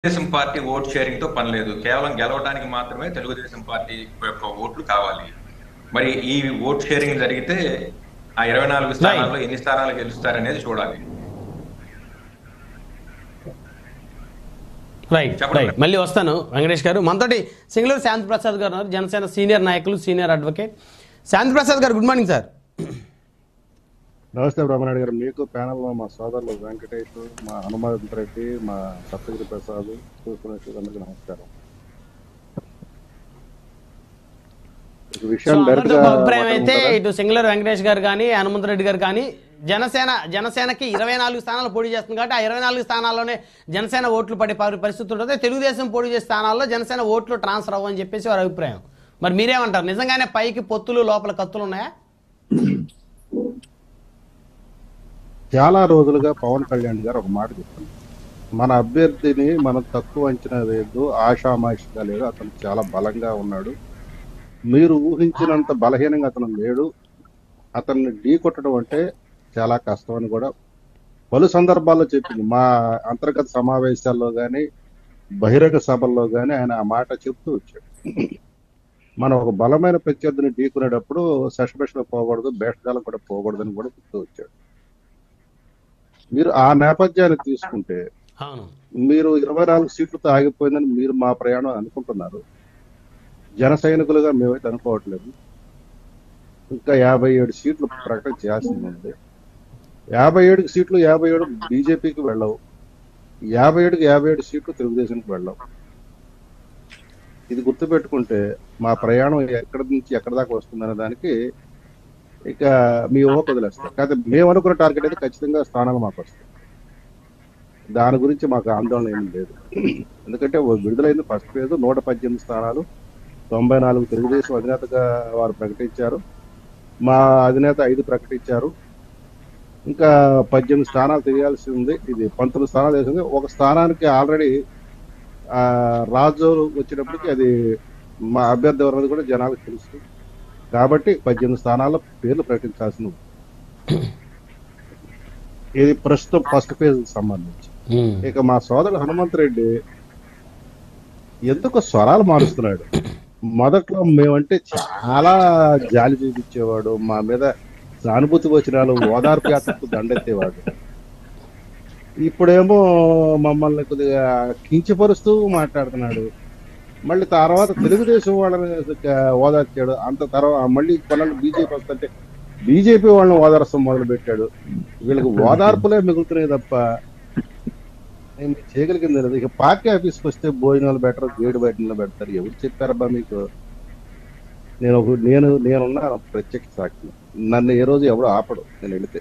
Telugu Desam party vote sharing తో పని లేదు కేవలం గెలవడానికి మాత్రమే తెలుగుదేశం పార్టీ యొక్క ఓట్లు కావాలి మరి ఈ ఓట్ షేరింగ్ జరిగితే ఆ ఇరవై నాలుగు స్థానాల్లో ఎన్ని స్థానాలు గెలుస్తారనేది చూడాలి రైట్ చెప్పండి. రైట్ మళ్ళీ వస్తాను వెంకటేష్ గారు మనతోటి సింగళూరు శాంతి ప్రసాద్ గారు ఉన్నారు జనసేన సీనియర్ నాయకులు సీనియర్ అడ్వకేట్ శాంతి ప్రసాద్ గారు గుడ్ మార్నింగ్ సార్ నమస్తే బ్రహ్మనాయుడు గారు మీకు ప్యానల్లో మా సోదరులు వెంకటేష్ మా హనుమంత్ రెడ్డి మా సప్తగిరి ప్రసాద్ చూసుకునే అందరికీ నమస్కారం ఒక సో విషయం డైరెక్ట్ అందరితో గా ఒక అభిప్రాయం అయితే మాట్లాడుకుంటారా? ఇటు సింగళూరు వెంకటేష్ గారు కానీ హనుమంత్ రెడ్డి గారు కానీ జనసేన జనసేనకి ఇరవై నాలుగు స్థానాలు పోటీ చేస్తుంది కాబట్టి ఆ ఇరవై నాలుగు స్థానాల్లోనే జనసేన ఓట్లు పడే పరి- పరిస్థితి ఉంటుంది తెలుగుదేశం పోటీ చేసే స్థానాల్లో జనసేన ఓట్లు ట్రాన్స్ఫర్ అవ్వని చెప్పేసి వారి అభిప్రాయం మరి మీరేమంటారు నిజంగానే పైకి పొత్తులు లోపల కత్తులు ఉన్నాయా చాలా రోజులుగా పవన్ కళ్యాణ్ గారు ఒక మాట చెప్తున్నారు మన అభ్యర్థిని మనం తక్కువ అంచనా వేయద్దు ఆషామాషిగా లేదు అతను చాలా బలంగా ఉన్నాడు మీరు ఊహించినంత బలహీనంగా అతను లేడు అతన్ని ఢీ కొట్టడం అంటే చాలా కష్టం అని కూడా పలు సందర్భాల్లో చెప్పింది మా అంతర్గత సమావేశాల్లో కానీ బహిరంగ సభల్లో కానీ ఆయన ఆ మాట చెప్తూ వచ్చాడు మనం ఒక బలమైన ప్రత్యర్థిని ఢీకునేటప్పుడు సస్పెషన్ పోకూడదు బేషకాలం కూడా పోకూడదని కూడా చెప్తూ వచ్చాడు మీరు ఆ నేపథ్యాన్ని తీసుకుంటే అవును మీరు ఇరవై నాలుగు సీట్లతో ఆగిపోయిందని మీరు మా ప్రయాణం అనుకుంటున్నారు జన సైనికులుగా మేమైతే అనుకోవట్లేదు ఇంకా యాభై ఏడు సీట్లు ప్రకటన చేయాల్సింది ఉంది యాభై ఏడు సీట్లు యాభై ఏడు బీజేపీకి వెళ్ళవు యాభై ఏడుకి యాభై ఏడు సీట్లు తెలుగుదేశానికి వెళ్ళవు ఇది గుర్తుపెట్టుకుంటే మా ప్రయాణం ఎక్కడి నుంచి ఎక్కడి దాకా వస్తుందనే దానికి ఇక మీ ఊహ వదిలేస్తాం కాకపోతే మేము అనుకున్న టార్గెట్ అయితే ఖచ్చితంగా స్థానాలు మాకు వస్తాయి దాని గురించి మాకు ఆందోళన ఏమీ లేదు ఎందుకంటే ఓ విడుదలైంది ఫస్ట్ ఫేజ్ నూట పద్దెనిమిది స్థానాలు తొంభై నాలుగు తెలుగుదేశం అధినేతగా వారు ప్రకటించారు మా అధినేత ఐదు ప్రకటించారు ఇంకా పద్దెనిమిది స్థానాలు తెలియాల్సి ఉంది ఇది పంతొమ్మిది స్థానాలు తెలిసింది ఒక స్థానానికి ఆల్రెడీ రాజు వచ్చినప్పటికీ అది మా అభ్యర్థి ఎవరన్నది కూడా జనాలకు తెలుసు కాబట్టి పద్దెనిమిది స్థానాల పేర్లు ప్రకటించాల్సి ఉంది ఇది ప్రస్తుతం ఫస్ట్ ఫేజ్ సంబంధించి ఉమ్. ఇక మా సోదరుడు హనుమంత్ రెడ్డి ఎందుకు స్వరాలు మారుస్తున్నాడు మొదట్లో మేమంటే చాలా జాలి చూపించేవాడు మా మీద సానుభూతి వచనాలు ఓదార్పు యాత్రకు దండెత్తేవాడు ఇప్పుడేమో మమ్మల్ని కొద్దిగా కించపరుస్తూ మాట్లాడుతున్నాడు మళ్ళీ తర్వాత తెలుగుదేశం వాళ్ళని ఓదార్చాడు అంత తర్వాత మళ్ళీ కొన్నాళ్ళు బీజేపీ వస్తుంటే బీజేపీ వాళ్ళని ఓదార్చడం మొదలు పెట్టాడు వీళ్ళకి ఓదార్పులే మిగులుతున్నాయి తప్ప ఏం చేయగలిగింది లేదు ఇక పార్టీ ఆఫీస్కి వస్తే భోజనాలు బెటర్ గేడు బయట పెడతారు ఎవరు చెప్పారబ్బా మీకు నేను ఒక నేను నేనున్న ప్రత్యక్ష సాక్షి నన్ను ఏ రోజు ఎవడు ఆపడు నేను వెళితే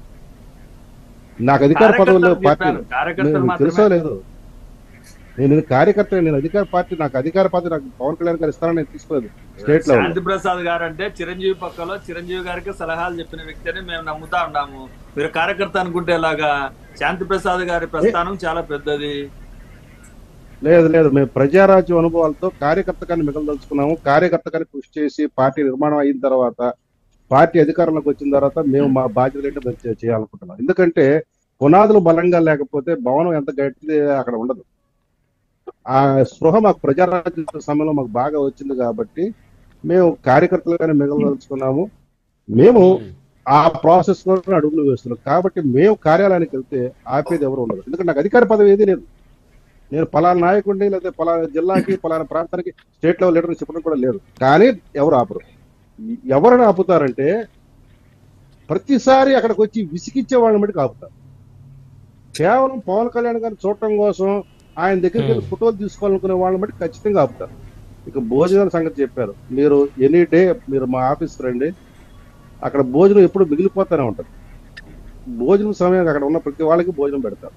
నాకు అధికార పదవులు లేవు పార్టీలో కార్యకర్తలు మీకు తెలుసో మాత్రమే లేదు నేను నేను కార్యకర్త నేను అధికార పార్టీ నాకు అధికార పదవి నాకు పవన్ కళ్యాణ్ గారు ఇస్తానని నేను తీసుకోలేదు స్టేట్ లెవెల్ శాంతి ప్రసాద్ గారు అంటే చిరంజీవి పక్కలో చిరంజీవి గారికి సలహాలు చెప్పిన వ్యక్తి అని మేము నమ్ముతా ఉన్నాము మీరు కార్యకర్త అనుకుంటే ఎలాగా శాంతి ప్రసాద్ గారి ప్రస్థానం చాలా పెద్దది లేదు లేదు మేము ప్రజారాజ్యం అనుభవాలతో కార్యకర్తగాన్ని మిగలదలుచుకున్నాము కార్యకర్తగాన్ని కృషి చేసి పార్టీ నిర్మాణం అయిన తర్వాత పార్టీ అధికారంలోకి వచ్చిన తర్వాత మేము మా బాధ్యత ఏంటో మేము చే- చేయాలనుకుంటున్నాం ఎందుకంటే పునాదులు బలంగా లేకపోతే భవనం ఎంత గట్టిది అక్కడ ఉండదు ఆ స్పృహ మాకు ప్రజారాజ్య సమయంలో మాకు బాగా వచ్చింది కాబట్టి మేము కార్యకర్తలుగానే మిగలదలుచుకున్నాము మేము ఆ ప్రాసెస్ లో అడుగులు వేస్తున్నాం కాబట్టి మేము కార్యాలయానికి వెళ్తే ఆపేది ఎవరు ఉండదు ఎందుకంటే నాకు అధికార పదవి ఏది లేదు నేను పలానా నాయకుడిని లేదా పలానా జిల్లాకి పలానా ప్రాంతానికి స్టేట్ లెవెల్ లీడర్ చెప్పడం కూడా లేదు కానీ ఎవరు ఆపరు ఎవరిని ఆపుతారంటే ప్రతిసారి అక్కడికి వచ్చి విసిగిచ్చే వాళ్ళని బట్టి ఆపుతారు కేవలం పవన్ కళ్యాణ్ గారిని చూడటం కోసం ఆయన దగ్గరికి వెళ్ళి ఫోటోలు తీసుకోవాలనుకునే వాళ్ళని బట్టి ఖచ్చితంగా ఆపుతారు ఇక భోజనాల సంగతి చెప్పారు మీరు ఎనీ డే మీరు మా ఆఫీస్ రండి అక్కడ భోజనం ఎప్పుడు మిగిలిపోతూనే ఉంటుంది భోజనం సమయం అక్కడ ఉన్న ప్రతి వాళ్ళకి భోజనం పెడతారు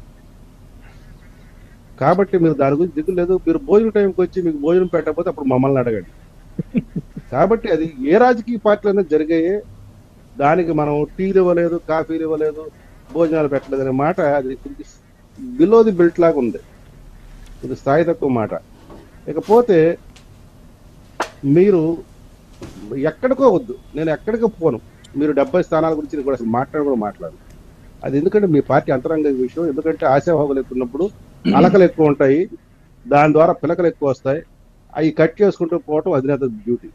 కాబట్టి మీరు దాని గురించి దిగులు లేదు మీరు భోజనం టైంకి వచ్చి మీకు భోజనం పెట్టకపోతే అప్పుడు మమ్మల్ని అడగండి కాబట్టి అది ఏ రాజకీయ పార్టీలైనా జరిగాయే దానికి మనం టీలు ఇవ్వలేదు కాఫీలు ఇవ్వలేదు భోజనాలు పెట్టలేదు అనే మాట అది బిలో ది బెల్ట్ లాగా ఉంది ఇది స్థాయి తక్కువ మాట ఇకపోతే మీరు ఎక్కడికో వద్దు నేను ఎక్కడికో పోను మీరు డెబ్బై స్థానాల గురించి నేను కూడా అసలు మాట్లాడ కూడా మాట్లాడు అది ఎందుకంటే మీ పార్టీ అంతరంగ విషయం ఎందుకంటే ఆశాభావాలు ఎక్కున్నప్పుడు అలకలు ఎక్కువ ఉంటాయి దాని ద్వారా పిలకలు ఎక్కువ వస్తాయి అవి కట్ చేసుకుంటూ పోవటం అధినేత డ్యూటీ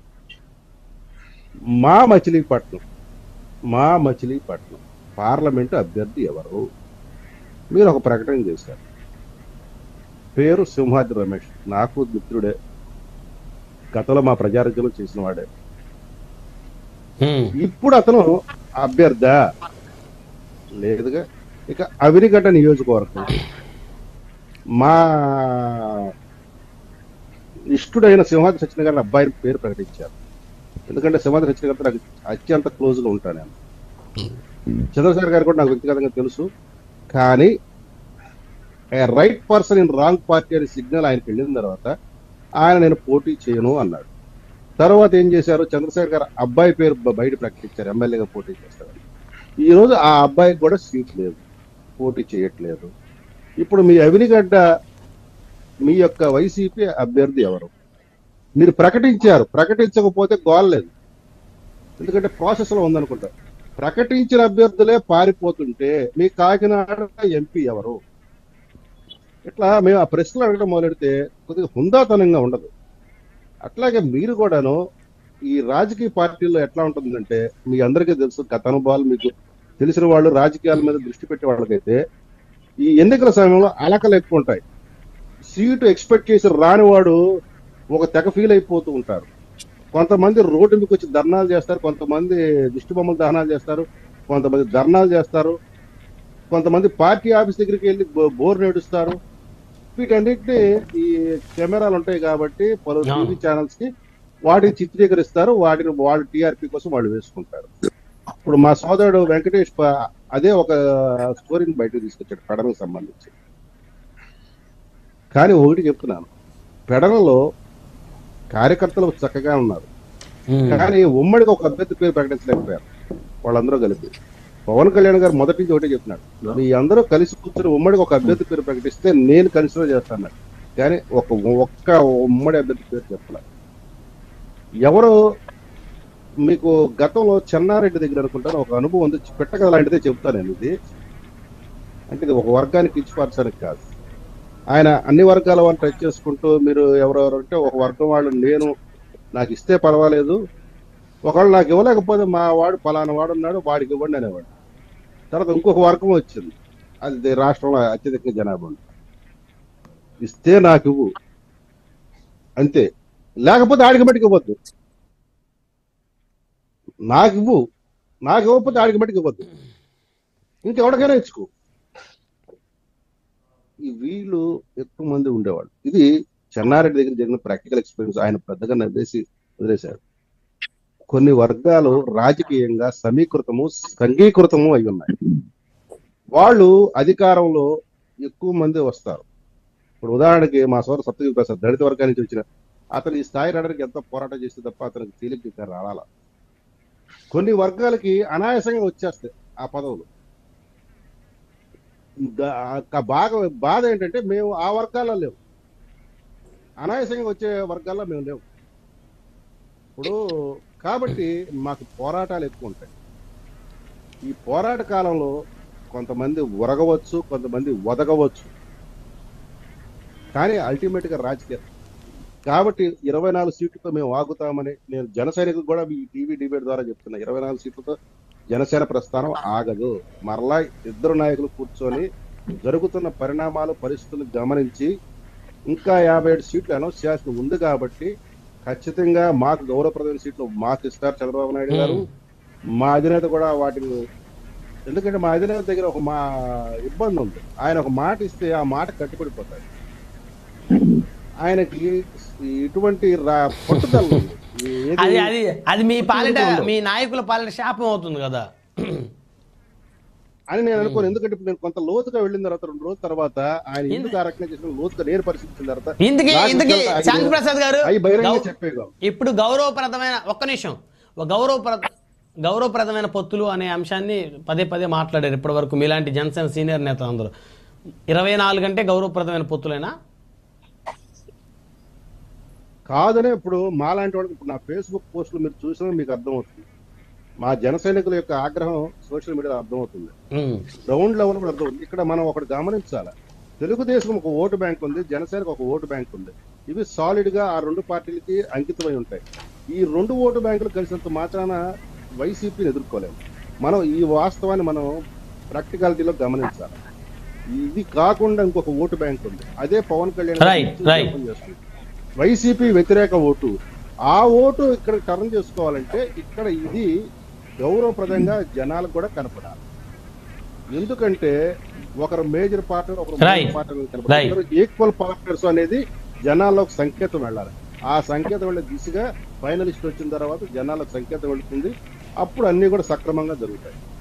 మా మచిలీపట్నం మా మచిలీపట్నం పార్లమెంటు అభ్యర్థి ఎవరు మీరు ఒక ప్రకటన చేశారు పేరు సింహాద్రి రమేష్ నాకు మిత్రుడే గతంలో మా ప్రజారాజ్యంలో చేసిన వాడే ఉమ్. ఇప్పుడు అతను అభ్యర్థ లేదుగా ఇక అవినిగడ్డ నియోజకవర్గం మా ఇష్టుడైన సింహాద్రి సచిన గారి అబ్బాయి పేరు ప్రకటించారు ఎందుకంటే సింహాద్రి సచిన గారితో నాకు అత్యంత క్లోజ్ గా ఉంటాను నేను చంద్రశేఖర్ గారు కూడా నాకు వ్యక్తిగతంగా తెలుసు కానీ right person in wrong party అనే సిగ్నల్ ఆయనకి వెళ్ళిన తర్వాత ఆయన నేను పోటీ చేయను అన్నాడు తర్వాత ఏం చేశారు చంద్రశేఖర్ గారు అబ్బాయి పేరు బ- బయట ప్రకటించారు ఎమ్మెల్యేగా పోటీ చేస్తారని ఈ రోజు ఆ అబ్బాయికి కూడా సీట్ లేదు పోటీ చేయట్లేదు ఇప్పుడు మీ అవినిగడ్డ మీ యొక్క వైసీపీ అభ్యర్థి ఎవరు మీరు ప్రకటించారు ప్రకటించకపోతే గోల్ లేదు ఎందుకంటే ప్రాసెస్ లో ఉందనుకుంటా ప్రకటించిన అభ్యర్థులే పారిపోతుంటే మీ కాకినాడ ఎంపీ ఎవరు ఇట్లా మేము ఆ ప్రశ్నలు అడగడం మొదలెడితే కొద్దిగా హుందాతనంగా ఉండదు అట్లాగే మీరు కూడాను ఈ రాజకీయ పార్టీల్లో ఎట్లా ఉంటుందంటే మీ అందరికీ తెలుసు గత అనుభవాలు మీకు తెలిసిన వాళ్ళు రాజకీయాల మీద దృష్టి పెట్టే వాళ్ళకైతే ఈ ఎన్నికల సమయంలో అలకలు ఎక్కువ ఉంటాయి సీటు ఎక్స్పెక్ట్ చేసి రానివాడు ఒక తెగ ఫీల్ అయిపోతూ ఉంటారు కొంతమంది రోడ్డు మీకు వచ్చి ధర్నాలు చేస్తారు కొంతమంది దిష్టి బొమ్మలు దహనాలు చేస్తారు కొంతమంది ధర్నాలు చేస్తారు కొంతమంది పార్టీ ఆఫీస్ దగ్గరికి వెళ్ళి బో- బోర్ నేడుస్తారు వీటన్నిటిని ఈ కెమెరాలు ఉంటాయి కాబట్టి పలు అవును. టీవీ ఛానల్స్ కి వాటిని చిత్రీకరిస్తారు వాటిని వాళ్ళు టీఆర్పీ కోసం వాళ్ళు వేసుకుంటారు ఇప్పుడు మా సోదరుడు వెంకటేష్ ప- అదే ఒక స్టోరీని బయటకు తీసుకొచ్చాడు పెడలకు సంబంధించి కానీ ఒకటి చెప్తున్నాను పెడలలో కార్యకర్తలు చక్కగా ఉన్నారు ఉమ్. కానీ ఉమ్మడికి ఒక అభ్యర్థి పేరు ప్రకటించలేకపోయారు వాళ్ళందరూ కలిపి పవన్ కళ్యాణ్ గారు మొదటి నుంచి ఒకటే చెప్తున్నాడు మీ అందరూ కలిసి కూర్చొని ఉమ్మడికి ఒక అభ్యర్థి పేరు ప్రకటిస్తే నేను కన్సిడర్ చేస్తాను కానీ ఒక ఒక్క ఉమ్మడి అభ్యర్థి పేరు చెప్పలేదు ఎవరు మీకు గతంలో చెన్నారెడ్డి దగ్గర అనుకుంటాను ఒక అనుభవం ఉంది పెట్టగల లాంటిదే చెప్తాను నేను ఇది అంటే ఇది ఒక వర్గానికి ఇచ్చిపరచడానికి కాదు ఆయన అన్ని వర్గాల వాళ్ళు టచ్ చేసుకుంటూ మీరు ఎవరెవరు అంటే ఒక వర్గం వాళ్ళు నేను నాకు ఇస్తే పర్వాలేదు ఒకవేళ నాకు ఇవ్వలేకపోతే మా వాడు ఫలానా వాడు ఉన్నాడు వాడికి ఇవ్వండి అనేవాడు తర్వాత ఇంకొక వర్గం వచ్చింది అది రాష్ట్రంలో అత్యధిక జనాభా ఉంది ఇస్తే నాకు ఇవ్వు అంతే లేకపోతే ఆడికి మట్టుకు ఇవ్వద్దు నాకు ఇవ్వు నాకు ఇవ్వకపోతే ఆడికి మట్టుకు ఇవ్వద్దు ఇంకెవరికైనా ఇచ్చుకో ఈ వీళ్ళు ఎక్కువ మంది ఉండేవాళ్ళు ఇది చెన్నారెడ్డి దగ్గర జరిగిన ప్రాక్టికల్ ఎక్స్పీరియన్స్ ఆయన పెద్దగా నవ్వేసి వదిలేశాడు కొన్ని వర్గాలు రాజకీయంగా సమీకృతము సంఘీకృతము అయి ఉన్నాయి వాళ్ళు అధికారంలో ఎక్కువ మంది వస్తారు ఇప్పుడు ఉదాహరణకి మా సోదరు సప్తగిరి ప్రసాద్ దళిత వర్గానికి నుంచి వచ్చిన అతను ఈ స్థాయి రావడానికి ఎంతో పోరాటం చేస్తే తప్ప అతనికి తేలిక రావాల కొన్ని వర్గాలకి అనాయాసంగా వచ్చేస్తాయి ఆ పదవులు దా- ఆ బాగా బాధ ఏంటంటే మేము ఆ వర్గాల్లో లేవు అనాయాసంగా వచ్చే వర్గాల్లో మేము లేవు ఇప్పుడు కాబట్టి మాకు పోరాటాలు ఎక్కువ ఉంటాయి ఈ పోరాట కాలంలో కొంతమంది ఉరగవచ్చు కొంతమంది వదగవచ్చు కానీ అల్టిమేట్ గా రాజకీయ కాబట్టి ఇరవై నాలుగు సీట్లతో మేము ఆగుతామని నేను జన సైనికులకు కూడా ఈ టీవీ డిబేట్ ద్వారా చెప్తున్నా ఇరవై నాలుగు సీట్లతో జనసేన ప్రస్థానం ఆగదు మరలా ఇద్దరు నాయకులు కూర్చొని జరుగుతున్న పరిణామాలు పరిస్థితులు గమనించి ఇంకా యాభై ఏడు సీట్లు అనౌన్స్ చేయాల్సి ఉంది కాబట్టి ఖచ్చితంగా మాకు గౌరవప్రదమైన సీట్లు మాకు ఇస్తారు చంద్రబాబు నాయుడు గారు మా అధినేత కూడా వాటిని ఎందుకంటే మా అధినేత దగ్గర ఒక మా ఇబ్బంది ఉంది ఆయన ఒక మాట ఇస్తే ఆ మాట కట్టుబడిపోతాడు ఆయనకి ఇటువంటి రా- పట్టుదల ఉంది. ఏది- అది అది అది మీ పాలిట మీ నాయకుల పాలిట శాపం అవుతుంది కదా అని నేను అనుకోను ఎందుకంటే ఇప్పుడు నేను కొంత లోతుగా వెళ్ళిన తర్వాత రెండు రోజుల తర్వాత ఆయన ఎందుకు ఆ రకంగా చేసిన లోతుగా నేను పరిశీలించిన తర్వాత ఇందుకే నాకు ఇందుకే ఇంకా అది- శాంతి ప్రసాద్ గారు అవి బహిరంగ గౌ- చెప్పేగా ఇప్పుడు గౌరవప్రదమైన ఒక్క నిమిషం ఒక గౌరవప్రద గౌరవప్రదమైన పొత్తులు అనే అంశాన్ని పదే పదే మాట్లాడారు ఇప్పటి వరకు మీలాంటి జనసేన సీనియర్ నేతలు అందరూ ఇరవై నాలుగు అంటే గౌరవప్రదమైన పొత్తులేనా కాదనే ఇప్పుడు మాలాంటి వాళ్ళకి ఇప్పుడు నా ఫేస్బుక్ పోస్టులు మీరు చూసినా మీకు అర్థమవుతుంది మా జన సైనికుల యొక్క ఆగ్రహం సోషల్ మీడియాలో అర్థమవుతుంది ఉమ్, గ్రౌండ్ లెవెల్ కూడా అర్థమవుతుంది ఇక్కడ మనం ఒకటి గమనించాలి తెలుగుదేశం ఒక ఓటు బ్యాంక్ ఉంది జనసేనకు ఒక ఓటు బ్యాంక్ ఉంది ఇవి సాలిడ్ గా ఆ రెండు పార్టీలకి అంకితమై ఉంటాయి ఈ రెండు ఓటు బ్యాంకులు కలిసినంత మాత్రాన వైసీపీని ఎదుర్కోలేము మనం ఈ వాస్తవాన్ని మనం ప్రాక్టికాలిటీలో గమనించాలి ఇది కాకుండా ఇంకొక ఓటు బ్యాంక్ ఉంది అదే పవన్ కళ్యాణ్ గారు Right, right. జపం చేస్తుంది. వైసీపీ వ్యతిరేక ఓటు ఆ ఓటు ఇక్కడ టర్న్ చేసుకోవాలంటే ఇక్కడ ఇది గౌరవప్రదంగా జనాలకు కూడా కనపడాలి ఎందుకంటే ఒకరు మేజర్ పార్ట్నర్ ఒకరు Right. Partner Right. Equal partners అనేది జనాల్లోకి సంకేతం వెళ్ళాలి ఆ సంకేతం వెళ్ళే దిశగా ఫైనలిస్ట్ వచ్చిన తర్వాత జనాలకు సంకేతం వెళుతుంది అప్పుడు అన్ని కూడా సక్రమంగా జరుగుతాయి